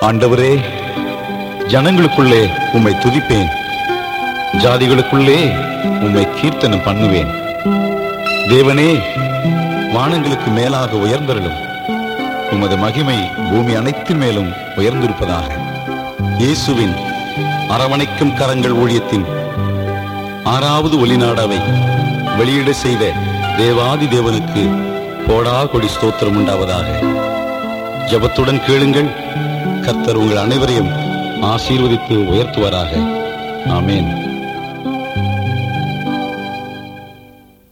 ஆண்டவரே ஜனங்களுக்குள்ளே உம்மை துதிப்பேன் ஜாதிகளுக்குள்ளே உம்மை கீர்த்தனம் பண்ணுவேன் தேவனே வானங்களுக்கு மேலாக உயர்ந்தருளும் உமது மகிமை பூமி அனைத்தின் மேலும் உயர்ந்திருப்பதாக இயேசுவின் அரவணைக்கும் கரங்கள் ஊழியத்தின் ஆறாவது ஒலிநாடாவை வெளியிட செய்த தேவாதி தேவனுக்கு கோடா கொடி ஸ்தோத்திரம் உண்டாவதாக ஜெபத்துடன் கேளுங்கள் கர்த்தர் உங்கள் அனைவரையும் ஆசீர்வதித்து உயர்த்துவாராக ஆமென்